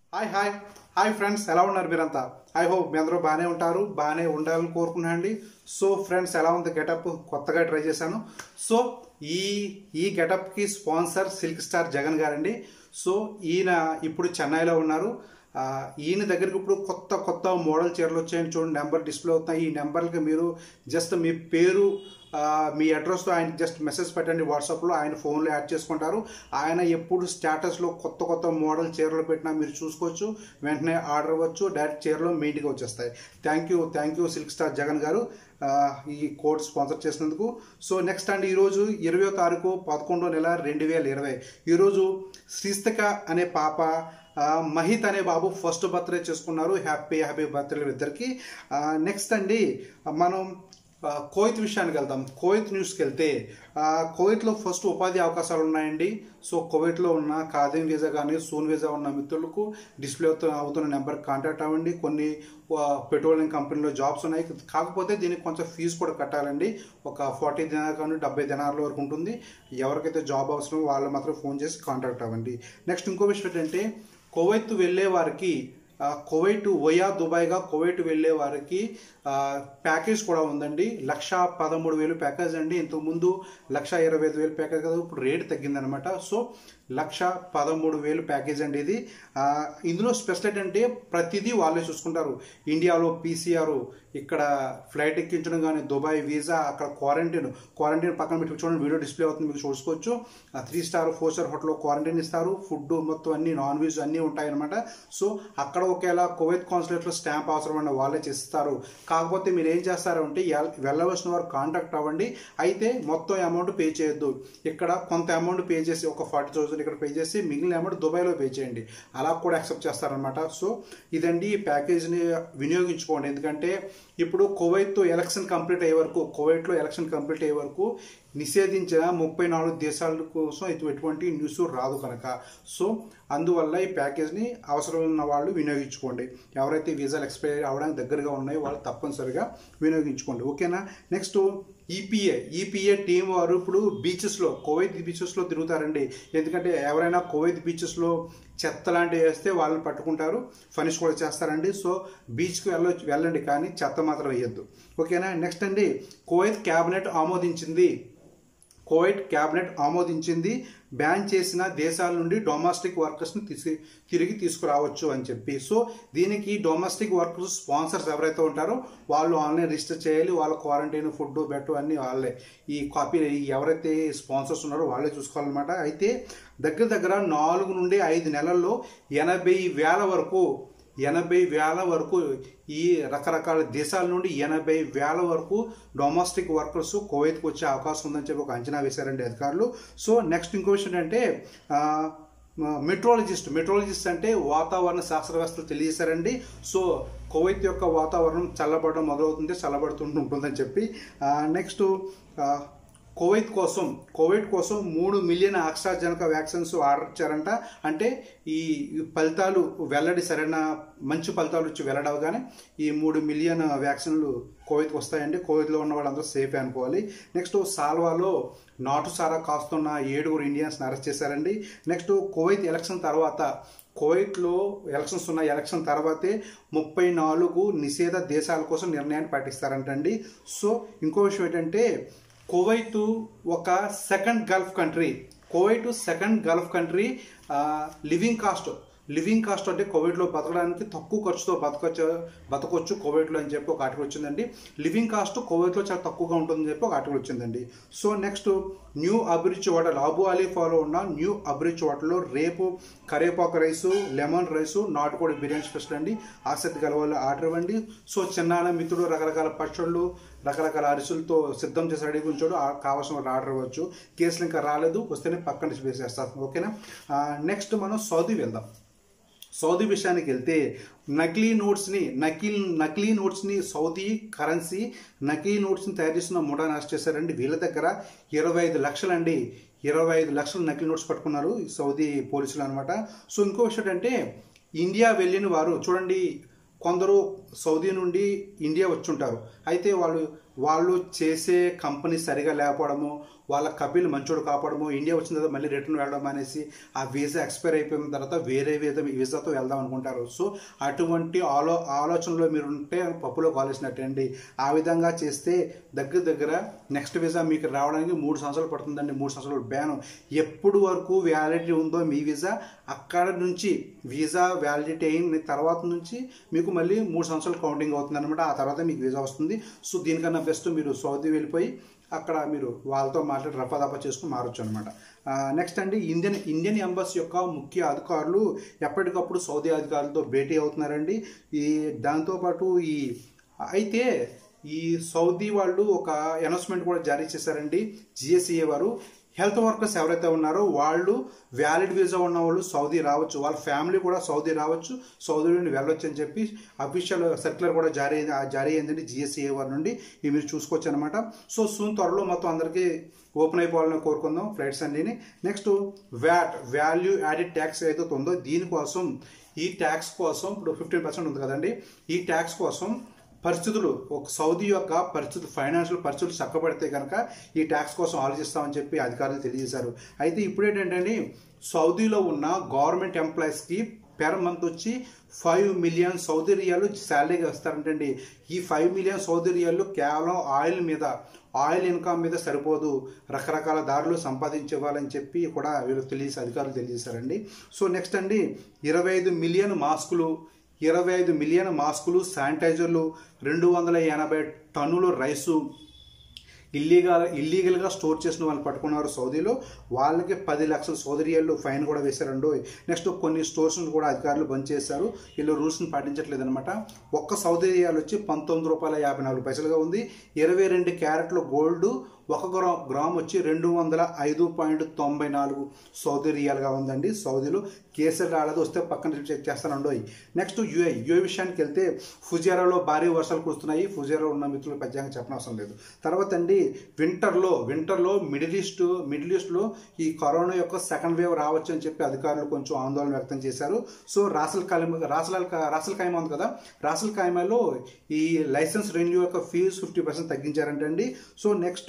hi hi hi friends ఎలా ఉన్నారు మీరంతా ఐ హోప్ మీ అందరూ బాగానే ఉంటారు బాగానే ఉండాలని కోరుకున్నానండి సో ఫ్రెండ్స్ ఎలా ఉంది గెటప్ కొత్తగా ట్రై చేశాను సో ఈ ఈ గెటప్కి స్పాన్సర్ సిల్క్ స్టార్ జగన్ గారండి సో ఈయన ఇప్పుడు చెన్నైలో ఉన్నారు ఆ, ఈయన దగ్గరికి ఇప్పుడు కొత్త కొత్త మోడల్ చీరలు వచ్చాయని చూడండి నెంబర్ డిస్ప్లే అవుతున్నాయి ఈ నెంబర్కి మీరు జస్ట్ మీ పేరు ఆ, మీ అడ్రస్తో ఆయన జస్ట్ మెసేజ్ పెట్టండి వాట్సాప్లో ఆయన ఫోన్లో యాడ్ చేసుకుంటారు ఆయన ఎప్పుడు స్టేటస్లో కొత్త కొత్త మోడల్ చీరలు పెట్టినా మీరు చూసుకోవచ్చు వెంటనే ఆర్డర్ ఇవ్వచ్చు డైరెక్ట్ చీరలు మీ ఇంటికి వచ్చేస్తాయి thank you thank you silk star Jagan garu ఆ, ఈ కోడ్ స్పాన్సర్ చేసినందుకు సో నెక్స్ట్ అండి ఈరోజు ఇరవయో తారీఖు పదకొండో నెల రెండు వేల ఇరవై ఈరోజు శ్రీస్తక అనే పాప ఆ, మహిత్ అనే బాబు ఫస్ట్ బర్త్డే చేసుకున్నారు హ్యాపీ హ్యాపీ బర్త్డే ఇద్దరికి నెక్స్ట్ అండి మనం ఆ, కోవిత్ విషయానికి వెళ్దాం కోవిత్ న్యూస్కి వెళ్తే ఆ, కోవిత్లో ఫస్ట్ ఉపాధి అవకాశాలు ఉన్నాయండి సో కోవిత్లో ఉన్న కాదిం వీజా కానీ సూన్ వీజా ఉన్న మిత్రులకు డిస్ప్లే అవుతున్న అవుతున్న నెంబర్కి కాంటాక్ట్ అవ్వండి కొన్ని ఆ, పెట్రోలియం కంపెనీలో జాబ్స్ ఉన్నాయి కాకపోతే దీనికి కొంచెం ఫీజు కూడా కట్టాలండి ఒక ఫార్టీ దినార్ కానీ డెబ్బై దినార్ల వరకు ఉంటుంది ఎవరికైతే జాబ్ అవసరమో వాళ్ళు మాత్రం ఫోన్ చేసి కాంటాక్ట్ అవ్వండి నెక్స్ట్ ఇంకో విషయం ఏంటంటే కువైత్ వెళ్ళే వారికి ఆ, కువైట్ వయా దుబాయ్గా కువైట్ వెళ్ళే వారికి ఆ, ప్యాకేజ్ కూడా ఉందండి లక్ష పదమూడు వేలు ప్యాకేజ్ అండి ఇంతకుముందు లక్ష ఇరవై ఐదు వేలు ప్యాకేజ్ కదా ఇప్పుడు రేట్ తగ్గిందనమాట సో లక్ష పదమూడు వేలు ప్యాకేజ్ అండి ఇది ఆ, ఇందులో స్పెషల్ ఏంటంటే ప్రతిదీ వాళ్ళే చూసుకుంటారు ఇండియాలో పీసీఆర్ ఇక్కడ ఫ్లైట్ ఎక్కించడం కానీ దుబాయ్ వీసా అక్కడ క్వారంటైన్ క్వారంటైన్ పక్కన పెట్టి చూడండి వీడియో డిస్ప్లే అవుతుంది మీకు చూసుకోవచ్చు త్రీ స్టార్ ఫోర్ స్టార్ హోటల్లో క్వారంటైన్ ఇస్తారు ఫుడ్ మొత్తం అన్ని నాన్ వెజ్ అన్నీ ఉంటాయన్నమాట సో అక్కడ ఒకవేళ కువైత్ కాన్సులేట్లో స్టాంప్ అవసరమైన వాళ్ళే చేస్తారు కాకపోతే మీరు ఏం చేస్తారు అంటే ఎల్- వెళ్ళవలసిన వారు కాంటాక్ట్ అవ్వండి అయితే మొత్తం అమౌంట్ పే చేయొద్దు ఇక్కడ కొంత అమౌంట్ పే చేసి ఒక ఫార్టీ థౌసండ్ ఇక్కడ పే చేసి మిగిలిన అమౌంట్ దుబాయ్లో పే చేయండి అలా కూడా యాక్సెప్ట్ చేస్తారనమాట సో ఇదండి ఈ ప్యాకేజ్ని వినియోగించుకోండి ఎందుకంటే ఇప్పుడు కువైత్ ఎలక్షన్ కంప్లీట్ అయ్యే వరకు కువైట్లో ఎలక్షన్ కంప్లీట్ అయ్యే వరకు నిషేధించిన ముప్పై నాలుగు దేశాల కోసం ఎటు- ఎటువంటి న్యూస్ రాదు కనుక సో అందువల్ల ఈ ప్యాకేజ్ని అవసరం ఉన్న వాళ్ళు వినియోగించుకోండి ఎవరైతే వీసాలు ఎక్స్పైర్ అవడానికి దగ్గరగా ఉన్నాయో వాళ్ళు తప్పనిసరిగా వినియోగించుకోండి ఓకేనా నెక్స్ట్ ఈపీఏ ఈపీఏ టీం వారు ఇప్పుడు బీచెస్లో కువైత్ బీచెస్లో తిరుగుతారండి ఎందుకంటే ఎవరైనా కువైత్ బీచెస్లో చెత్త లాంటివి వేస్తే వాళ్ళని పట్టుకుంటారు ఫనిష్ కూడా చేస్తారండి సో బీచ్కి వెళ్ళ వెళ్ళండి కానీ చెత్త మాత్రం వేయద్దు ఓకేనా నెక్స్ట్ అండి కువైత్ క్యాబినెట్ ఆమోదించింది కువైట్ క్యాబినెట్ ఆమోదించింది బ్యాన్ చేసిన దేశాల నుండి డొమెస్టిక్ వర్కర్స్ని తీసి తిరిగి తీసుకురావచ్చు అని చెప్పి సో దీనికి డొమెస్టిక్ వర్కర్స్ స్పాన్సర్స్ ఎవరైతే ఉంటారో వాళ్ళు ఆన్లైన్ రిజిస్టర్ చేయాలి వాళ్ళ క్వారంటైన్ ఫుడ్ బెట్ అన్నీ వాళ్ళే ఈ కాపీ ఈ ఎవరైతే స్పాన్సర్స్ ఉన్నారో వాళ్ళే చూసుకోవాలన్నమాట అయితే దగ్గర దగ్గర నాలుగు నుండి ఐదు నెలల్లో ఎనభై వేల వరకు ఎనభై వేల వరకు ఈ రకరకాల దేశాల నుండి ఎనభై వేల వరకు డొమెస్టిక్ వర్కర్స్ కువైత్కి వచ్చే అవకాశం ఉందని చెప్పి ఒక అంచనా వేశారండి అధికారులు సో నెక్స్ట్ ఇంకో విషయం ఏంటంటే ఆ, మెట్రాలజిస్ట్ మెట్రాలజిస్ట్ అంటే వాతావరణ శాస్త్రవేత్తలు తెలియజేశారండి సో కువైత్ యొక్క వాతావరణం చల్లబడడం మొదలవుతుంది చల్లబడుతుంటూ ఉంటుందని చెప్పి నెక్స్ట్ కువైత్ కోసం కోవిడ్ కోసం మూడు మిలియన్ ఆక్సాజనక వ్యాక్సిన్స్ ఆర్డర్ ఇచ్చారంట అంటే ఈ ఈ ఫలితాలు వెల్లడి సరైన మంచి ఫలితాలు వచ్చి వెల్లడవగానే ఈ మూడు మిలియన్ వ్యాక్సిన్లు కోవిడ్కి వస్తాయండి కోవిడ్లో ఉన్న వాళ్ళందరూ సేఫ్ అనుకోవాలి నెక్స్ట్ సాల్వాలో నాటు సారా కాస్తున్న ఏడుగురు ఇండియన్స్ని అరెస్ట్ చేశారండి నెక్స్ట్ కువైత్ ఎలక్షన్ తర్వాత కువైట్లో ఎలక్షన్స్ ఉన్న ఎలక్షన్ తర్వాతే ముప్పై నాలుగు నిషేధ దేశాల కోసం నిర్ణయాన్ని పాటిస్తారంటండి సో ఇంకో విషయం ఏంటంటే కువైట్ ఒక second Gulf country Kuwait second Gulf country living cost living cost అంటే కోవిడ్లో బతకడానికి తక్కువ ఖర్చుతో బతకొచ్చు బతకొచ్చు కోవిడ్లో అని చెప్పి ఒక ఆర్టికల్ వచ్చిందండి లివింగ్ కాస్ట్ కోవిడ్లో చాలా తక్కువగా ఉంటుందని చెప్పి ఒక ఆర్టికల్ వచ్చిందండి so next new Abhiruchi hotel Abu అలీఫాలో ఉన్న న్యూ అభిరుచి హోటల్లో రేపు కరేపాకు రైసు లెమన్ రైసు నాటుకోడి బిర్యానీ స్పెషల్ అండి ఆసక్తి గల వాళ్ళు ఆర్డర్ ఇవ్వండి సో చిన్నాన మిత్రుడు రకరకాల పచ్చళ్ళు రకరకాల అరిసెలతో సిద్ధం చేసి రెడీ ఉంచాడు ఆ- కావాల్సిన వాళ్ళు ఆర్డర్ ఇవ్వచ్చు కేసులు ఇంకా రాలేదు వస్తేనే పక్కన డిస్ప్లే చేస్తాం ఓకేనా నెక్స్ట్ మనం సౌదీ వెళ్దాం సౌదీ విషయానికి వెళ్తే నకిలీ నోట్స్ని నకిల్ నకిలీ నోట్స్ని సౌదీ కరెన్సీ నకిలీ నోట్స్ని తయారు చేసిన ముఠా అరెస్ట్ చేశారండి వీళ్ళ దగ్గర ఇరవై ఐదు లక్షలండి ఇరవై ఐదు లక్షలు నకిలీ నోట్స్ పట్టుకున్నారు ఈ సౌదీ పోలీసులు అనమాట సో ఇంకో విషయం ఏంటంటే ఇండియా వెళ్ళిన వారు చూడండి కొందరు సౌదీ నుండి ఇండియా వచ్చి ఉంటారు అయితే వాళ్ళు వాళ్ళు చేసే కంపెనీ సరిగా లేకపోవడము వాళ్ళ కపిల్ మంచోడు కాపాడము ఇండియా వచ్చిన తర్వాత మళ్ళీ రిటర్న్ వెళ్ళడం అనేసి ఆ వీసా ఎక్స్పైర్ అయిపోయిన తర్వాత వేరే వేరే వీసాతో వెళ్దాం అనుకుంటారు సో అటువంటి ఆలో ఆలోచనలో మీరు ఉంటే పప్పులో కాలేసినట్టండి ఆ విధంగా చేస్తే దగ్గర దగ్గర నెక్స్ట్ వీసా మీకు రావడానికి మూడు సంవత్సరాలు పడుతుందండి మూడు సంవత్సరాలు బ్యాన్ ఎప్పుడు వరకు వ్యాలిడిటీ ఉందో మీ వీసా అక్కడ నుంచి వీసా వ్యాలిడిటీ అయిన తర్వాత నుంచి మీకు మళ్ళీ మూడు సంవత్సరాలు కౌంటింగ్ అవుతుంది అనమాట ఆ తర్వాత మీకు వీసా వస్తుంది సో దీనికన్నా బెస్ట్ మీరు సౌదీ వెళ్ళిపోయి అక్కడ మీరు వాళ్ళతో మాట్లాడి రఫాదఫా చేసుకుని మారొచ్చు అనమాట నెక్స్ట్ అండి ఇండియన్ ఇండియన్ ఎంబసీ యొక్క ముఖ్య అధికారులు ఎప్పటికప్పుడు సౌదీ అధికారులతో భేటీ అవుతున్నారండి ఈ దాంతోపాటు ఈ అయితే ఈ సౌదీ వాళ్ళు ఒక అనౌన్స్మెంట్ కూడా జారీ చేశారండి జిఎస్ఈఏ వారు హెల్త్ వర్కర్స్ ఎవరైతే ఉన్నారో వాళ్ళు వ్యాలిడ్ వీసా ఉన్న వాళ్ళు సౌదీ రావచ్చు వాళ్ళ ఫ్యామిలీ కూడా సౌదీ రావచ్చు సౌదీ నుండి వెళ్ళొచ్చు అని చెప్పి అఫీషియల్ సర్క్యులర్ కూడా జారీ అయింది- ఆ జారీ అయిందండి జిఎస్సీఏ వారి నుండి ఇవి మీరు చూసుకోవచ్చు అనమాట సో సూన్ త్వరలో మొత్తం అందరికీ ఓపెన్ అయిపోవాలని కోరుకుందాం ఫ్లైట్స్ అన్నిని next VAT value added tax ఏదైతే ఉందో దీనికోసం ఈ ట్యాక్స్ కోసం ఇప్పుడు ఫిఫ్టీన్ పర్సెంట్ ఉంది కదండి ఈ ట్యాక్స్ కోసం పరిస్థితులు ఒక సౌదీ యొక్క పరిస్థితులు ఫైనాన్షియల్ పరిస్థితులు చక్కబడితే కనుక ఈ ట్యాక్స్ కోసం ఆలోచిస్తామని చెప్పి అధికారులు తెలియజేశారు అయితే ఇప్పుడు ఏంటంటే సౌదీలో ఉన్న గవర్నమెంట్ ఎంప్లాయీస్కి పెర్ మంత్ వచ్చి ఫైవ్ మిలియన్ సౌదీ రియాలు శాలరీగా ఇస్తారంటండి ఈ ఫైవ్ మిలియన్ సౌదీ రియాలు కేవలం ఆయిల్ మీద ఆయిల్ ఇన్కమ్ మీద సరిపోదు రకరకాల దారులు సంపాదించేవాళ్ళని చెప్పి కూడా వీళ్ళు తెలియజేసి అధికారులు తెలియజేశారండి సో నెక్స్ట్ అండి ఇరవై ఐదు మిలియన్ మాస్కులు ఇరవై ఐదు మిలియన్ మాస్కులు శానిటైజర్లు రెండు వందల ఎనభై టన్నులు రైసు ఇల్లీగల్ ఇల్లీగల్గా స్టోర్ చేసిన వాళ్ళు పట్టుకున్నారు సౌదీలో వాళ్ళకి పది లక్షల సౌదరియాలు ఫైన్ కూడా వేశారండు నెక్స్ట్ కొన్ని స్టోర్స్ని కూడా అధికారులు బంద్ చేశారు వీళ్ళు రూల్స్ని పాటించట్లేదు అనమాట ఒక్క సౌదీ రియాల్ వచ్చి పంతొమ్మిది రూపాయల యాభై నాలుగు పైసలుగా ఉంది ఇరవై రెండు క్యారెట్ల గోల్డ్ ఒక గ్రా గ్రామ్ వచ్చి రెండు వందల ఐదు పాయింట్ తొంభై నాలుగు సౌదీ రియాల్గా ఉందండి సౌదీలో కేసులు రాలేదు వస్తే పక్కన చెక్ చేస్తానండో నెక్స్ట్ యుఏ యుఏ విషయానికి వెళ్తే ఫుజేరాలో భారీ వర్షాలు కురుస్తున్నాయి ఫుజేరా ఉన్న మిత్రులు ప్రత్యేకంగా చెప్పనవసరం లేదు తర్వాత అండి వింటర్లో వింటర్లో మిడిల్ ఈస్ట్ మిడిల్ ఈస్ట్లో ఈ కరోనా యొక్క సెకండ్ వేవ్ రావచ్చు అని చెప్పి అధికారులు కొంచెం ఆందోళన వ్యక్తం చేశారు సో రాసల్ కాయమ రాసల్ రాసల్ కాయమా ఉంది కదా రాసల్ కాయమాలో ఈ లైసెన్స్ రెన్యూ యొక్క ఫీజు ఫిఫ్టీ పర్సెంట్ తగ్గించారంటండి so next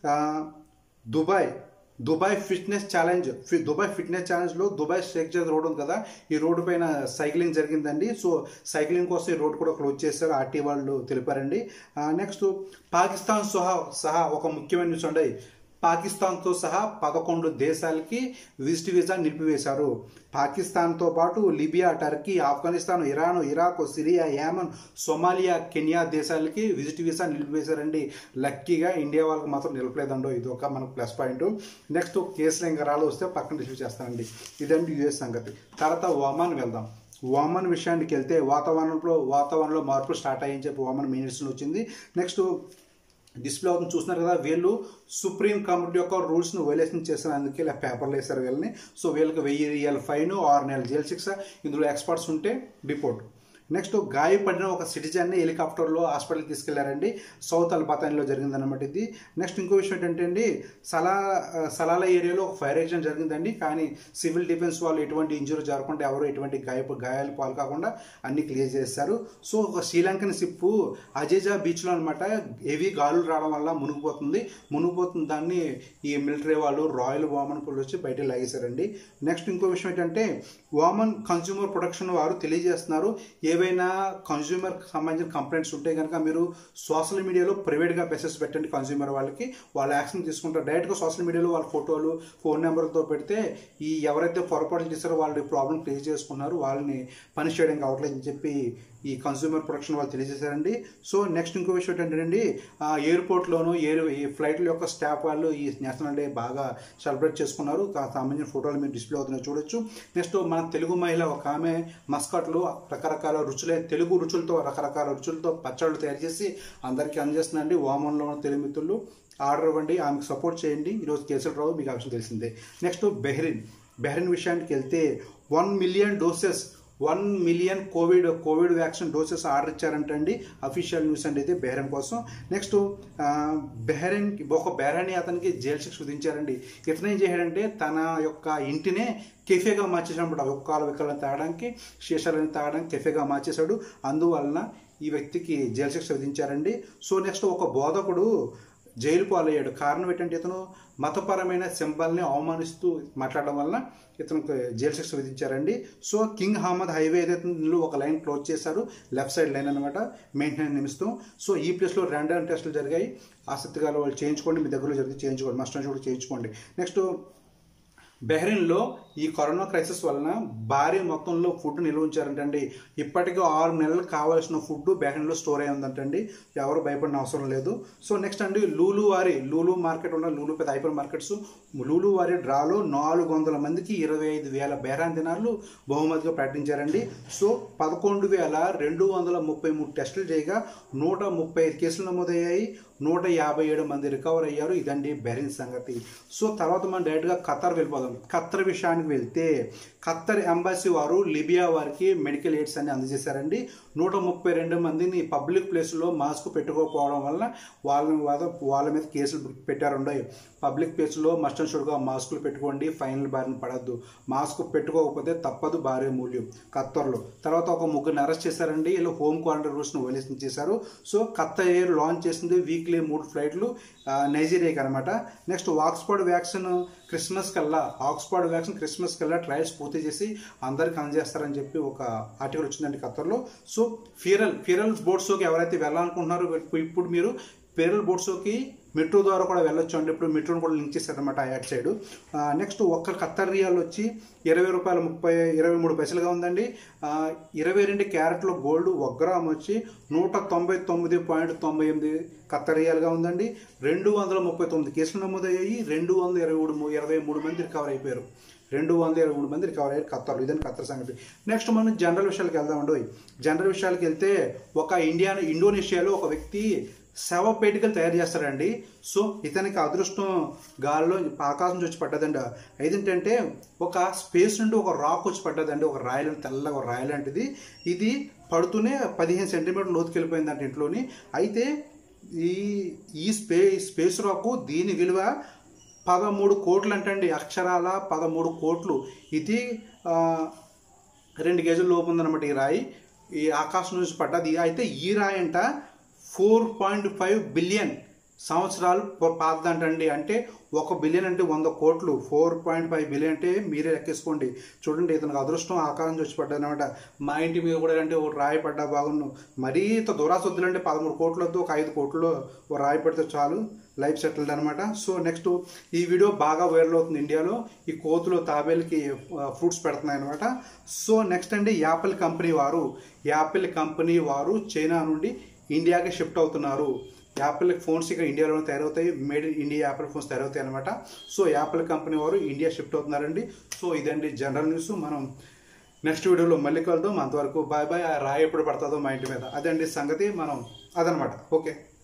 Dubai Dubai fitness challenge ఫి- దుబాయ్ ఫిట్నెస్ ఛాలెంజ్లో దుబాయ్ షేక్ జద్ రోడ్ ఉంది కదా ఈ రోడ్డు పైన సైక్లింగ్ జరిగిందండి సో సైక్లింగ్ కోసం ఈ రోడ్ కూడా క్లోజ్ చేశారు ఆర్టీ వాళ్ళు తెలిపారండి నెక్స్ట్ పాకిస్తాన్ సహా సహా ఒక ముఖ్యమైన న్యూస్ అండి పాకిస్తాన్తో సహా పదకొండు దేశాలకి విజిట్ వీసా నిలిపివేశారు పాకిస్తాన్తో పాటు Libya Turkey Afghanistan Iran Iraq Syria Yemen Somalia Kenya దేశాలకి విజిట్ వీసా నిలిపివేశారండి లక్కీగా ఇండియా వాళ్ళకి మాత్రం నిలపలేదండో ఇది ఒక మనకు ప్లస్ పాయింట్ నెక్స్ట్ కేసులు ఇంకా రాళ్ళు వస్తే పక్కన రిసీవ్ చేస్తానండి ఇదండి యుఎస్ సంగతి తర్వాత ఒమాన్ వెళ్దాం వామన్ విషయానికి వెళ్తే వాతావరణంలో వాతావరణంలో మార్పులు స్టార్ట్ అయ్యని చెప్పి వామన్ మినిట్స్లో వచ్చింది నెక్స్ట్ డిస్ప్లే అవుతుంది చూస్తున్నారు కదా వీళ్ళు సుప్రీం కమిటీ యొక్క రూల్స్ను వైలేషన్ చేసిన అందుకే ఇలా పేపర్లు వేశారు వీళ్ళని సో వీళ్ళకి వెయ్యి రియల్ ఫైన్ ఆరు నెలల జైలు శిక్ష ఇందులో ఎక్స్పర్ట్స్ ఉంటే రిపోర్ట్ నెక్స్ట్ గాయపడిన ఒక సిటిజన్ని హెలికాప్టర్లో హాస్పిటల్కి తీసుకెళ్లారండి సౌత్ అల్బాతాన్లో జరిగిందన్నమాట ఇది నెక్స్ట్ ఇంకో విషయం ఏంటంటే అండి సలా సలాల ఏరియాలో ఒక ఫైర్ యాక్సిడెంట్ జరిగిందండి కానీ సివిల్ డిఫెన్స్ వాళ్ళు ఎటువంటి ఇంజురీ జరగకుండా ఎవరు ఎటువంటి గాయపు గాయాలు పాలు కాకుండా అన్ని క్లియర్ చేశారు సో ఒక శ్రీలంకన్ షిప్ అజేజా బీచ్లో అనమాట హెవీ గాలులు రావడం వల్ల మునిగిపోతుంది మునిగిపోతుంది దాన్ని ఈ మిలిటరీ వాళ్ళు రాయల్ వామన్ పోలీసు వచ్చి బయట లాగేశారండి నెక్స్ట్ ఇంకో విషయం ఏంటంటే వామన్ కన్స్యూమర్ ప్రొటెక్షన్ వారు తెలియజేస్తున్నారు ఏవైనా కన్స్యూమర్ సంబంధించిన కంప్లైంట్స్ ఉంటే కనుక మీరు సోషల్ మీడియాలో ప్రైవేట్గా మెసేజ్ పెట్టండి కన్స్యూమర్ వాళ్ళకి వాళ్ళు యాక్షన్ తీసుకుంటారు డైరెక్ట్గా సోషల్ మీడియాలో వాళ్ళ ఫోటోలు ఫోన్ నెంబర్తో పెడితే ఈ ఎవరైతే పొరపాటు చేశారో వాళ్ళు ప్రాబ్లం క్లియర్ చేసుకున్నారు వాళ్ళని పని చేయడం కావట్లేదు అని చెప్పి ఈ కన్స్యూమర్ ప్రొటెక్షన్ వాళ్ళు తెలియజేశారండి సో నెక్స్ట్ ఇంకో విషయం ఏంటంటే ఆ ఎయిర్పోర్ట్లోను ఎయిర్ ఈ ఫ్లైట్ల యొక్క స్టాఫ్ వాళ్ళు ఈ నేషనల్ డే బాగా సెలబ్రేట్ చేసుకున్నారు కా- సంబంధించిన ఫోటోలు మీరు డిస్ప్లే అవుతున్నాయి చూడొచ్చు నెక్స్ట్ మన తెలుగు మహిళ ఒక ఆమె మస్కట్లో రకరకాల రుచులే తెలుగు రుచులతో రకరకాల రుచులతో పచ్చళ్ళు తయారు చేసి అందరికీ అందజేస్తుందండి వామన్లో ఉన్న తెలుగు మిత్రులు ఆర్డర్ ఇవ్వండి ఆమెకు సపోర్ట్ చేయండి ఈరోజు కేసులు రావు మీకు ఆ విషయం తెలిసిందే నెక్స్ట్ బెహ్రిన్ బెహ్రిన్ విషయానికి వెళ్తే one million doses one million COVID COVID vaccine doses order ఇచ్చారంటండి అఫీషియల్ న్యూస్ అండి ఇది బెహ్రెన్ కోసం నెక్స్ట్ బెహ్రెన్ ఒక బెహ్రాని అతనికి జైలు శిక్ష విధించారండి ఇతను ఏం చేశాడంటే తన యొక్క ఇంటినే కెఫేగా మార్చేసినప్పుడు ఒక్కాల విక్కలను తాగడానికి శీషాలను తాగడానికి కెఫేగా మార్చేశాడు అందువలన ఈ వ్యక్తికి జైలు శిక్ష విధించారండి సో నెక్స్ట్ ఒక బోధకుడు జైలు పాలయ్యాడు కారణం ఏంటంటే ఇతను మతపరమైన సింబల్ని అవమానిస్తూ మాట్లాడడం వల్ల ఇతనికి జైలు శిక్ష విధించారండి సో కింగ్ అహ్మద్ హైవే ఏదైతే ఉందో ఒక లైన్ క్లోజ్ చేశారు లెఫ్ట్ సైడ్ లైన్ అనమాట మెయింటెనెన్స్ నిమిత్తం సో ఈ ప్లేస్లో ర్యాండమ్ టెస్టులు జరిగాయి ఆసక్తి గల వాళ్ళు చేయించుకోండి మీ దగ్గరలో జరిగి చేయించుకోండి మస్ట్ కూడా చేయించుకోండి నెక్స్ట్ బెహ్రెయిన్లో ఈ కరోనా క్రైసిస్ వలన భారీ మొత్తంలో ఫుడ్ నిల్వ ఉంచారంటండి ఇప్పటికీ ఆరు నెలలు కావాల్సిన ఫుడ్ బెహ్రెయిన్లో స్టోర్ అయి ఉందంటండి ఎవరు భయపడిన అవసరం లేదు సో నెక్స్ట్ అండి లూలు వారి లూలు మార్కెట్ ఉన్న లూలు పెద్ద హైపర్ మార్కెట్స్ లూలు వారి డ్రాలో నాలుగు వందల మందికి ఇరవై ఐదు వేల బెహ్రాన్ దినార్లు బహుమతిగా ప్రకటించారండి సో పదకొండు వేల రెండు వందల ముప్పై మూడు టెస్టులు చేయగా నూట ముప్పై ఐదు కేసులు నమోదయ్యాయి నూట యాభై ఏడు మంది రికవర్ అయ్యారు ఇదండి బెహ్రెయిన్ సంగతి సో తర్వాత మనం డైరెక్ట్గా ఖత్తర్ వెళ్ళిపోదాం ఖత్తర్ విషయానికి వెళ్తే ఖత్తర్ ఎంబాసీ వారు లిబియా వారికి మెడికల్ ఎయిడ్స్ అన్ని అందజేశారండి నూట ముప్పై రెండు మందిని పబ్లిక్ ప్లేస్లో మాస్క్ పెట్టుకోకపోవడం వల్ల వాళ్ళని వాళ్ళ వాళ్ళ మీద కేసులు పెట్టారుండయి పబ్లిక్ ప్లేస్లో మస్ట్ అండ్ షుడ్గా మాస్కులు పెట్టుకోండి ఫైనల్ బారిన పడద్దు మాస్క్ పెట్టుకోకపోతే తప్పదు భారీ మూల్యం ఖత్తర్లో తర్వాత ఒక ముగ్గురిని అరెస్ట్ చేశారండి వీళ్ళు హోమ్ క్వారంటైన్ రూల్స్ని వైలేషన్ చేశారు సో ఖత్తర్ ఎయిర్ లాంచ్ చేసింది వీక్లీ మూడు ఫ్లైట్లు నైజీరియాకి అనమాట నెక్స్ట్ ఆక్స్ఫర్డ్ వ్యాక్సిన్ క్రిస్మస్ కల్లా ఆక్స్ఫర్డ్ వ్యాక్సిన్ క్రిస్మస్ కల్లా ట్రయల్స్ పూర్తి చేసి అందరికి అందజేస్తారని చెప్పి ఒక ఆర్టికల్ వచ్చిందండి ఖత్తర్లో సో ఫిరల్ ఫిరల్ బోట్ షోకి ఎవరైతే వెళ్ళాలనుకుంటున్నారో ఇప్పుడు మీరు ఫిరల్ బోట్ షోకి మెట్రో ద్వారా కూడా వెళ్ళొచ్చు అండి ఇప్పుడు మెట్రోని కూడా లింక్ చేశారనమాట ఆ యాట్ సైడ్ నెక్స్ట్ ఒక్క ఖత్తర్ రియాల్ వచ్చి ఇరవై రూపాయల ముప్పై ఇరవై మూడు పైసలుగా ఉందండి ఇరవై రెండు క్యారెట్లో గోల్డ్ ఒక గ్రామ్ వచ్చి నూట తొంభై తొమ్మిది పాయింట్ తొంభై ఎనిమిది ఖత్తర్ రియాల్గా ఉందండి రెండు వందల ముప్పై తొమ్మిది కేసులు నమోదయ్యాయి రెండు వందల ఇరవై మూడు ఇరవై మూడు మంది రికవర్ అయిపోయారు రెండు వందల ఇరవై మూడు మంది రికవర్ అయ్యారు ఖత్తర్లో ఇదని ఖత్తర్ సంగతి నెక్స్ట్ మనం జనరల్ విషయాలకు వెళ్దామండి జనరల్ విషయాలకు వెళ్తే ఒక ఇండియా ఇండోనేషియాలో ఒక వ్యక్తి శవ పేటికలు తయారు చేస్తారండి సో ఇతనికి అదృష్టం గాల్లో ఆకాశం నుంచి వచ్చి పడ్డదండి ఏదేంటంటే ఒక స్పేస్ నుండి ఒక రాక్ వచ్చి పడ్డదండి ఒక రాయి తెల్లగా ఒక రాయి లాంటిది ఇది పడుతూనే పదిహేను సెంటీమీటర్ లోతుకి వెళ్ళిపోయిందంట ఇంట్లోని అయితే ఈ ఈ స్పే స్పేస్ రాకు దీని విలువ పదమూడు కోట్లు అంటండి అక్షరాల పదమూడు కోట్లు ఇది రెండు కేజీల లోపు ఉందన్నమాట ఈ రాయి ఈ ఆకాశం నుంచి పడ్డది అయితే ఈ రాయి అంట ఫోర్ పాయింట్ ఫైవ్ బిలియన్ సంవత్సరాలు పాతదంటండి అంటే ఒక బిలియన్ అంటే వంద కోట్లు ఫోర్ పాయింట్ ఫైవ్ బిలియన్ అంటే మీరే లెక్కేసుకోండి చూడండి ఇతనికి అదృష్టం ఆకారం నుంచి పడ్డానమాట మా ఇంటి మీద కూడా అంటే ఒక రాయి పడ్డా బాగున్ను మరీ ఇంత దురాసొద్దులు అంటే పదమూడు కోట్లు వద్దు ఒక ఐదు కోట్లు ఒక రాయి పడితే చాలు లైఫ్ సెటిల్డ్ అనమాట సో నెక్స్ట్ ఈ వీడియో బాగా వైరల్ అవుతుంది ఇండియాలో ఈ కోతులు తాబేలకి ఫ్రూట్స్ పెడుతున్నాయి అనమాట సో నెక్స్ట్ అండి యాపిల్ కంపెనీ వారు యాపిల్ కంపెనీ వారు చైనా నుండి ఇండియాకి షిఫ్ట్ అవుతున్నారు యాపిల్ ఫోన్స్ ఇక్కడ ఇండియాలోనే తయారవుతాయి made in India Apple phones తయారవుతాయి అనమాట సో యాపిల్ కంపెనీ వారు ఇండియా షిఫ్ట్ అవుతున్నారండి సో ఇదండి జనరల్ న్యూస్ మనం నెక్స్ట్ వీడియోలో మళ్ళీ కలుద్దాం అంతవరకు బాయ్ బాయ్ ఆ రాయి ఎప్పుడు పడుతుందో మా ఇంటి మీద అదండి సంగతి మనం అదనమాట ఓకే